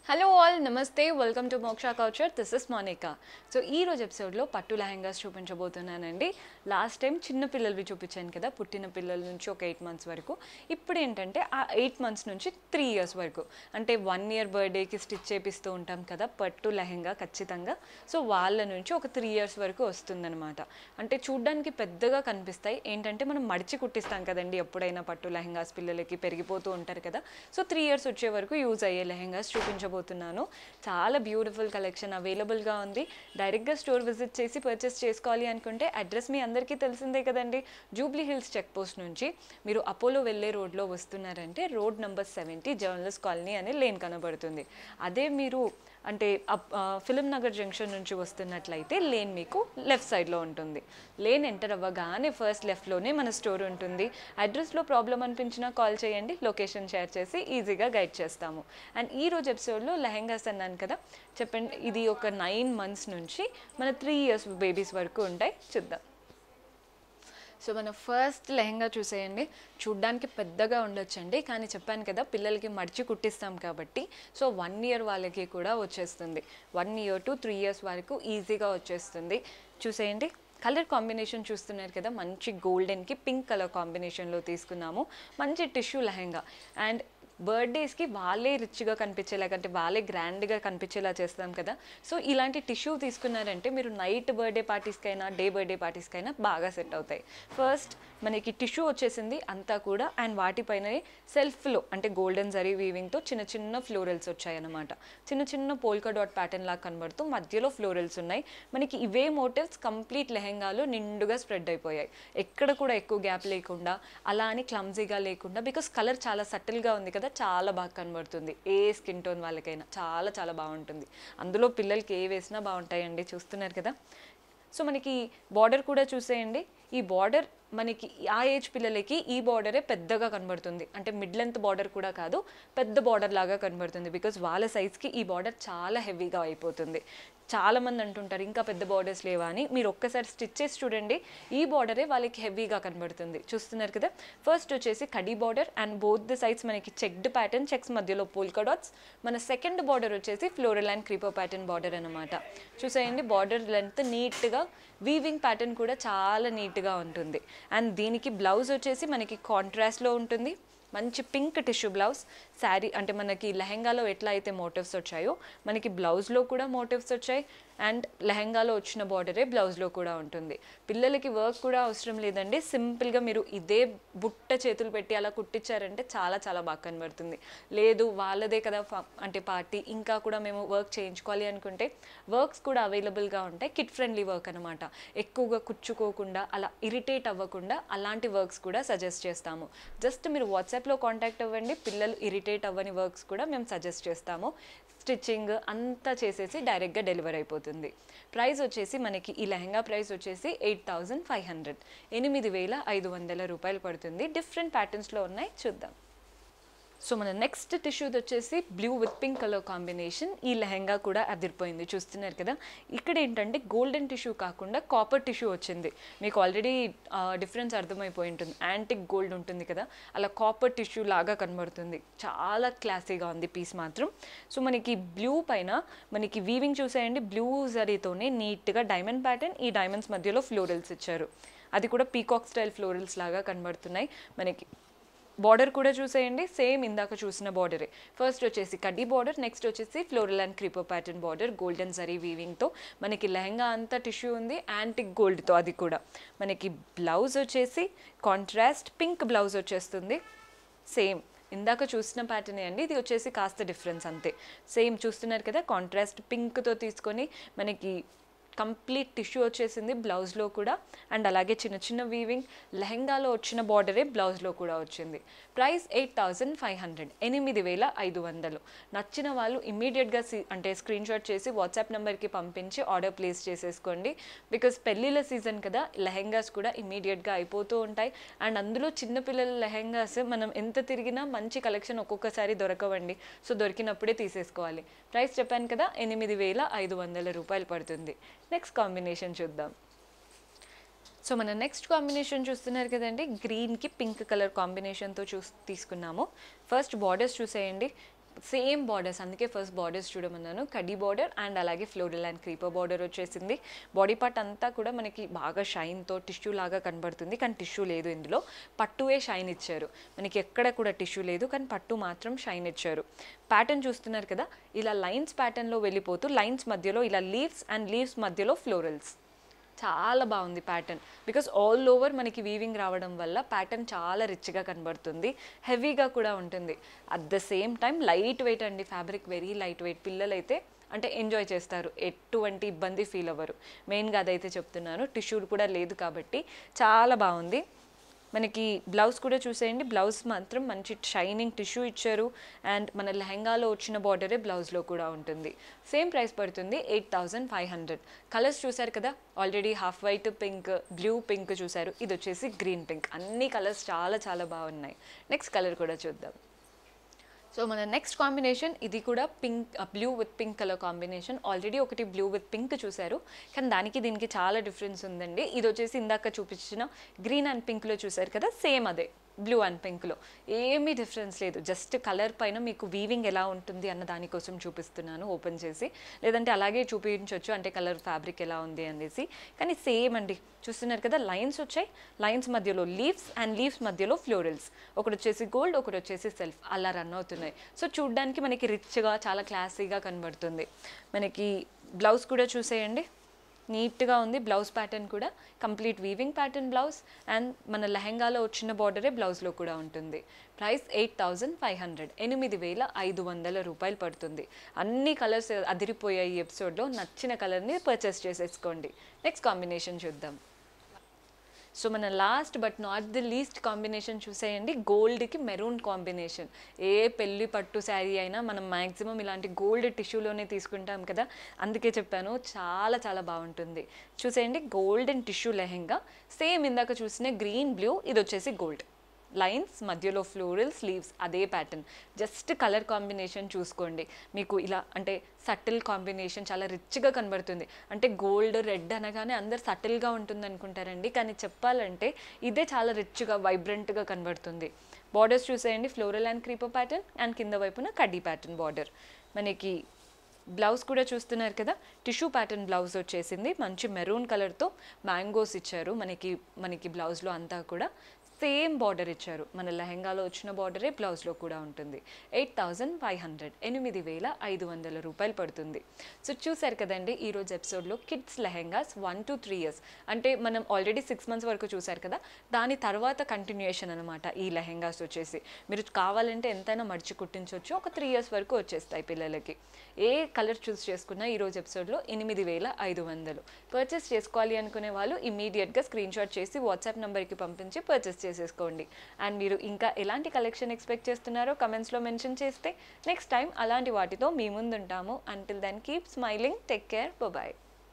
hello all నమస్తే welcome to Moksha culture this is Monica so ఈ రోజు ఎపిసోడ్లో పట్టు లెహంగాస్ చూపించబోతున్నానండి లాస్ట్ టైం చిన్న పిల్లలవి చూపించాను కదా పుట్టిన పిల్లల నుంచి ఒక ఎయిట్ మంత్స్ వరకు ఇప్పుడు ఏంటంటే ఆ ఎయిట్ మంత్స్ నుంచి త్రీ ఇయర్స్ వరకు అంటే వన్ ఇయర్ బర్త్డేకి స్టిచ్ చేపిస్తూ ఉంటాం కదా పట్టు లెహంగా ఖచ్చితంగా సో వాళ్ళ నుంచి ఒక త్రీ ఇయర్స్ వరకు వస్తుందన్నమాట అంటే చూడ్డానికి పెద్దగా కనిపిస్తాయి ఏంటంటే మనం మడిచి కుట్టిస్తాం కదండి ఎప్పుడైనా పట్టు లెహంగాస్ పిల్లలకి పెరిగిపోతూ ఉంటారు కదా సో త్రీ ఇయర్స్ వచ్చే వరకు యూజ్ అయ్యే లెహంగాస్ చూపించబోతున్నాను చాలా బ్యూటిఫుల్ కలెక్షన్ అవైలబుల్గా ఉంది డైరెక్ట్గా స్టోర్ విజిట్ చేసి పర్చేస్ చేసుకోవాలి అనుకుంటే అడ్రస్ మీ అందరికీ తెలిసిందే కదండి జూబ్లీ హిల్స్ చెక్ పోస్ట్ నుంచి మీరు అపోలో వెళ్ళే రోడ్లో వస్తున్నారంటే road number seventy journalist colony అనే లేన్ కనబడుతుంది అదే మీరు అంటే అప్- ఆ, ఫిలిం నగర్ జంక్షన్ నుంచి వస్తున్నట్లయితే లేన్ మీకు లెఫ్ట్ సైడ్లో ఉంటుంది లేన్ ఎంటర్ అవ్వగానే ఫస్ట్ లెఫ్ట్లోనే మన స్టోర్ ఉంటుంది అడ్రస్లో ప్రాబ్లం అనిపించినా కాల్ చేయండి లొకేషన్ షేర్ చేసి ఈజీగా గైడ్ చేస్తాము అండ్ ఈ రోజు ఎపిసోడ్లో లెహెంగాస్ అన్నాను కదా చెప్పండి ఇది ఒక నైన్ మంత్స్ నుంచి మన త్రీ ఇయర్స్ బేబీస్ వరకు ఉంటాయి చూద్దాం సో మన ఫస్ట్ లెహంగా చూసేయండి చూడ్డానికి పెద్దగా ఉండొచ్చండి కానీ చెప్పాను కదా పిల్లలకి మడిచి కుట్టిస్తాం కాబట్టి సో వన్ ఇయర్ వాళ్ళకి కూడా వచ్చేస్తుంది one year to three years వరకు ఈజీగా వచ్చేస్తుంది చూసేయండి కలర్ కాంబినేషన్ చూస్తున్నారు కదా మంచి గోల్డెన్కి పింక్ కలర్ కాంబినేషన్లో తీసుకున్నాము మంచి టిష్యూ లెహంగా అండ్ బర్త్డేస్కి వాళ్ళే రిచ్గా కనిపించేలా అంటే వాళ్ళే గ్రాండ్గా కనిపించేలా చేస్తాం కదా సో ఇలాంటి టిష్యూ తీసుకున్నారంటే మీరు నైట్ బర్త్డే పార్టీస్కైనా డే బర్త్డే పార్టీస్కైనా బాగా సెట్ అవుతాయి ఫస్ట్ మనకి టిష్యూ వచ్చేసింది అంతా కూడా అండ్ వాటిపైన సెల్ఫ్లో అంటే గోల్డెన్ జరీ వీవింగ్తో చిన్న చిన్న ఫ్లోరల్స్ వచ్చాయన్నమాట చిన్న చిన్న పోల్కా డాట్ ప్యాటర్న్ లాగా కనబడుతూ మధ్యలో ఫ్లోరల్స్ ఉన్నాయి మనకి ఇవే మోటివ్స్ కంప్లీట్ లెహెంగాలో నిండుగా స్ప్రెడ్ అయిపోయాయి ఎక్కడ కూడా ఎక్కువ గ్యాప్ లేకుండా అలా అని క్లమ్జీగా లేకుండా బికాస్ కలర్ చాలా సటిల్గా ఉంది కదా చాలా బాగా కనబడుతుంది ఏ స్కిన్ టోన్ వాళ్ళకైనా చాలా చాలా బాగుంటుంది అందులో పిల్లలకి ఏ వేసినా బాగుంటాయండి చూస్తున్నారు కదా సో మనకి బార్డర్ కూడా చూసేయండి ఈ బార్డర్ మనకి ఆ ఏజ్ పిల్లలకి ఈ బార్డరే పెద్దగా కనబడుతుంది అంటే మిడ్ లెంత్ బార్డర్ కూడా కాదు పెద్ద బార్డర్ లాగా కనబడుతుంది బికాజ్ వాళ్ళ సైజ్కి ఈ బార్డర్ చాలా హెవీగా అయిపోతుంది చాలా మంది అంటుంటారు ఇంకా పెద్ద బార్డర్స్ లేవా అని మీరు ఒక్కసారి స్టిచ్ చేసి చూడండి ఈ బార్డరే వాళ్ళకి హెవీగా కనబడుతుంది చూస్తున్నారు కదా ఫస్ట్ వచ్చేసి కడీ border and both the sides మనకి చెక్డ్ ప్యాటర్న్ చెక్స్ మధ్యలో పోల్కా డాట్స్ మన సెకండ్ బార్డర్ వచ్చేసి floral and creeper pattern border అనమాట చూసేయండి బార్డర్ లెంత్ నీట్గా వీవింగ్ ప్యాటర్న్ కూడా చాలా నీట్గా ఉంటుంది అండ్ దీనికి బ్లౌజ్ వచ్చేసి మనకి కాంట్రాస్ట్లో ఉంటుంది మంచి పింక్ టిష్యూ బ్లౌజ్ శారీ అంటే మనకి లెహెంగాలో ఎట్లా అయితే మోటివ్స్ వచ్చాయో మనకి బ్లౌజ్లో కూడా మోటివ్స్ వచ్చాయి అండ్ లెహెంగాలో వచ్చిన బార్డరే బ్లౌజ్లో కూడా ఉంటుంది పిల్లలకి వర్క్ కూడా అవసరం లేదండి సింపుల్గా మీరు ఇదే బుట్ట చేతులు పెట్టి అలా కుట్టించారంటే చాలా చాలా బాగా కనబడుతుంది లేదు వాళ్ళదే కదా ఫ- అంటే పార్టీ ఇంకా కూడా మేము వర్క్ చేయించుకోవాలి అనుకుంటే వర్క్స్ కూడా అవైలబుల్గా ఉంటాయి కిడ్ ఫ్రెండ్లీ వర్క్ అనమాట ఎక్కువగా కుచ్చుకోకుండా అలా ఇరిటేట్ అవ్వకుండా అలాంటి వర్క్స్ కూడా సజెస్ట్ చేస్తాము జస్ట్ మీరు వాట్సాప్లో కాంటాక్ట్ అవ్వండి పిల్లలు ఇరిటేట్ అవ్వని వర్క్స్ కూడా మేము సజెస్ట్ చేస్తాము స్టిచ్చింగ్ అంతా చేసేసి డైరెక్ట్గా డెలివర్ అయిపోతుంది ప్రైస్ వచ్చేసి మనకి ఈ లెహంగా ప్రైస్ వచ్చేసి ఎయిట్ థౌజండ్ ఫైవ్ హండ్రెడ్ ఎనిమిది వేల ఐదు వందల రూపాయలు పడుతుంది డిఫరెంట్ ప్యాటర్న్స్లో ఉన్నాయి చూద్దాం సో మన నెక్స్ట్ టిష్యూది వచ్చేసి blue with pink colour combination ఈ లెహంగా కూడా అదిరిపోయింది చూస్తున్నారు కదా ఇక్కడ ఏంటంటే గోల్డెన్ టిష్యూ కాకుండా కాపర్ టిష్యూ వచ్చింది మీకు ఆల్రెడీ డిఫరెన్స్ అర్థమైపోయి ఉంటుంది యాంటిక్ గోల్డ్ ఉంటుంది కదా అలా కాపర్ టిష్యూ లాగా కనబడుతుంది చాలా క్లాసీగా ఉంది పీస్ మాత్రం సో మనకి బ్లూ పైన మనకి వీవింగ్ చూసేయండి బ్లూ జరీతోనే నీట్గా డైమండ్ ప్యాటర్న్ ఈ డైమండ్స్ మధ్యలో ఫ్లోరల్స్ ఇచ్చారు అది కూడా పీకాక్ స్టైల్ ఫ్లోరల్స్ లాగా కనబడుతున్నాయి మనకి బార్డర్ కూడా చూసేయండి సేమ్ ఇందాక చూసిన బార్డరే ఫస్ట్ వచ్చేసి కడ్డీ బార్డర్ నెక్స్ట్ వచ్చేసి floral and creeper pattern border golden zari వీవింగ్తో మనకి లెహంగా అంతా టిష్యూ ఉంది యాంటిక్ గోల్డ్తో అది కూడా మనకి బ్లౌజ్ వచ్చేసి కాంట్రాస్ట్ పింక్ బ్లౌజ్ వచ్చేస్తుంది సేమ్ ఇందాక చూసిన ప్యాటర్నే అండి ఇది వచ్చేసి కాస్త డిఫరెన్స్ అంతే సేమ్ చూస్తున్నారు కదా కాంట్రాస్ట్ పింక్తో తీసుకొని మనకి కంప్లీట్ టిష్యూ వచ్చేసింది బ్లౌజ్లో కూడా అండ్ అలాగే చిన్న చిన్న వీవింగ్ లెహంగాలో వచ్చిన బార్డరే బ్లౌజ్లో కూడా వచ్చింది price eight thousand five hundred ఎనిమిది వేల ఐదు వందలు నచ్చిన వాళ్ళు ఇమ్మీడియట్గా అంటే స్క్రీన్ షాట్ చేసి వాట్సాప్ నెంబర్కి పంపించి ఆర్డర్ ప్లేస్ చేసేసుకోండి బికాస్ పెళ్ళిళ్ళ సీజన్ కదా లెహంగాస్ కూడా ఇమ్మీడియట్గా అయిపోతూ ఉంటాయి అండ్ అందులో చిన్నపిల్లల లెహంగాస్ మనం ఎంత తిరిగినా మంచి కలెక్షన్ ఒక్కొక్కసారి దొరకవండి సో దొరికినప్పుడే తీసేసుకోవాలి ప్రైస్ చెప్పాను కదా ఎనిమిది వేల ఐదు వందల రూపాయలు పడుతుంది నెక్స్ట్ కాంబినేషన్ చూద్దాం సో మన నెక్స్ట్ కాంబినేషన్ చూస్తున్నారు కదండి గ్రీన్కి పింక్ కలర్ కాంబినేషన్తో చూ తీసుకున్నాము ఫస్ట్ బార్డర్స్ చూసేయండి సేమ్ బార్డర్స్ అందుకే ఫస్ట్ బార్డర్స్ చూడమన్నాను కడ్డీ బార్డర్ అండ్ అలాగే ఫ్లోరల్ అండ్ క్రీపర్ బార్డర్ వచ్చేసింది బాడీ పార్ట్ అంతా కూడా మనకి బాగా షైన్తో టిష్యూ లాగా కనబడుతుంది కానీ టిష్యూ లేదు ఇందులో పట్టువే షైన్ ఇచ్చారు మనకి ఎక్కడ కూడా టిష్యూ లేదు కానీ పట్టు మాత్రం షైన్ ఇచ్చారు ప్యాటర్న్ చూస్తున్నారు కదా ఇలా లైన్స్ ప్యాటర్న్లో వెళ్ళిపోతూ లైన్స్ మధ్యలో ఇలా లీవ్స్ అండ్ లీవ్స్ మధ్యలో ఫ్లోరల్స్ చాలా బాగుంది ప్యాటర్న్ బికాస్ ఆల్ ఓవర్ మనకి వీవింగ్ రావడం వల్ల ప్యాటర్న్ చాలా రిచ్గా కనబడుతుంది హెవీగా కూడా ఉంటుంది at the same time light weight అండి ఫ్యాబ్రిక్ వెరీ లైట్ వెయిట్ పిల్లలైతే అంటే ఎంజాయ్ చేస్తారు ఎటువంటి ఇబ్బంది ఫీల్ అవ్వరు మెయిన్గా అదైతే చెప్తున్నాను టిష్యూ కూడా లేదు కాబట్టి చాలా బాగుంది మనకి బ్లౌజ్ కూడా చూసేయండి బ్లౌజ్ మాత్రం మంచి షైనింగ్ టిష్యూ ఇచ్చారు అండ్ మన లెహంగాలో వచ్చిన బార్డరే బ్లౌజ్లో కూడా ఉంటుంది సేమ్ ప్రైస్ పడుతుంది eight thousand five hundred colours చూసారు కదా already half white pink blue pink చూసారు ఇది వచ్చేసి గ్రీన్ పింక్ అన్ని కలర్స్ చాలా చాలా బాగున్నాయి నెక్స్ట్ కలర్ కూడా చూద్దాం సో మన నెక్స్ట్ కాంబినేషన్ ఇది కూడా pink blue with pink colour combination already ఒకటి బ్లూ విత్ పింక్ చూశారు కానీ దానికి దీనికి చాలా డిఫరెన్స్ ఉందండి ఇది వచ్చేసి ఇందాక చూపించిన గ్రీన్ అండ్ పింక్లో చూశారు కదా సేమ్ అదే బ్లూ అండ్ పింక్లో ఏమీ డిఫరెన్స్ లేదు జస్ట్ కలర్ పైన మీకు వీవింగ్ ఎలా ఉంటుంది అన్న దానికోసం చూపిస్తున్నాను ఓపెన్ చేసి లేదంటే అలాగే చూపించవచ్చు అంటే కలర్ ఫ్యాబ్రిక్ ఎలా ఉంది అనేసి కానీ సేమ్ అండి చూస్తున్నారు కదా లైన్స్ వచ్చాయి లైన్స్ మధ్యలో లీవ్స్ అండ్ లీవ్స్ మధ్యలో ఫ్లోరల్స్ ఒకటి వచ్చేసి గోల్డ్ ఒకటి వచ్చేసి సెల్ఫ్ అలా రన్ అవుతున్నాయి సో చూడ్డానికి మనకి రిచ్గా చాలా క్లాసీగా కనబడుతుంది మనకి బ్లౌజ్ కూడా చూసేయండి నీట్గా ఉంది బ్లౌజ్ ప్యాటర్న్ కూడా complete weaving pattern blouse and మన లెహంగాలో వచ్చిన బార్డరే బ్లౌజ్లో కూడా ఉంటుంది price eight thousand five hundred ఎనిమిది వేల ఐదు వందల రూపాయలు పడుతుంది అన్ని కలర్స్ అదిరిపోయాయి ఈ ఎపిసోడ్లో నచ్చిన కలర్ని పర్చేస్ చేసేసుకోండి నెక్స్ట్ కాంబినేషన్ చూద్దాం సో మన last but not the least combination చూసేయండి గోల్డ్కి మెరూన్ కాంబినేషన్ ఏ పెళ్ళి పట్టు శారీ అయినా మనం మ్యాక్సిమం ఇలాంటి గోల్డ్ టిష్యూలోనే తీసుకుంటాం కదా అందుకే చెప్పాను చాలా చాలా బాగుంటుంది చూసేయండి గోల్డెన్ టిష్యూ లెహెంగా సేమ్ ఇందాక చూసిన గ్రీన్ బ్లూ ఇది వచ్చేసి గోల్డ్ లైన్స్ మధ్యలో ఫ్లోరల్ స్లీవ్స్ అదే ప్యాటర్న్ జస్ట్ కలర్ కాంబినేషన్ చూసుకోండి మీకు ఇలా అంటే సటిల్ కాంబినేషన్ చాలా రిచ్గా కనబడుతుంది అంటే గోల్డ్ రెడ్ అనగానే అందరు సటిల్గా ఉంటుంది అనుకుంటారండి కానీ చెప్పాలంటే ఇదే చాలా రిచ్గా వైబ్రెంట్గా కనబడుతుంది బార్డర్స్ చూసేయండి floral and creeper pattern and కింద వైపున కడ్డీ ప్యాటర్న్ బార్డర్ మనకి బ్లౌజ్ కూడా చూస్తున్నారు కదా టిష్యూ ప్యాటర్న్ బ్లౌజ్ వచ్చేసింది మంచి మెరూన్ కలర్తో మ్యాంగోస్ ఇచ్చారు మనకి మనకి బ్లౌజ్లో అంతా కూడా సేమ్ బార్డర్ ఇచ్చారు మన లెహంగాలో వచ్చిన బార్డరే బ్లౌజ్లో కూడా ఉంటుంది ఎయిట్ థౌజండ్ ఫైవ్ హండ్రెడ్ ఎనిమిది వేల ఐదు వందల రూపాయలు పడుతుంది సో చూసారు కదండి ఈరోజు ఎపిసోడ్లో kids lehengas one two three years అంటే మనం ఆల్రెడీ సిక్స్ మంత్స్ వరకు చూసారు కదా దాని తర్వాత కంటిన్యూయేషన్ అనమాట ఈ లెహంగాస్ వచ్చేసి మీరు కావాలంటే ఎంతైనా మడిచి కుట్టించవచ్చు ఒక త్రీ ఇయర్స్ వరకు వచ్చేస్తాయి పిల్లలకి ఏ కలర్ చూస్ చేసుకున్నా ఈరోజు ఎపిసోడ్లో ఎనిమిది వేల ఐదు వందలు పర్చేస్ చేసుకోవాలి అనుకునే వాళ్ళు ఇమీడియట్గా స్క్రీన్ షాట్ చేసి వాట్సాప్ నెంబర్కి పంపించి పర్చేస్ చేసేసుకోండి అండ్ మీరు ఇంకా ఎలాంటి కలెక్షన్ ఎక్స్పెక్ట్ చేస్తున్నారో కమెంట్స్లో మెన్షన్ చేస్తే నెక్స్ట్ టైం అలాంటి వాటితో మీ ముందు ఉంటాము until then keep smiling take care bye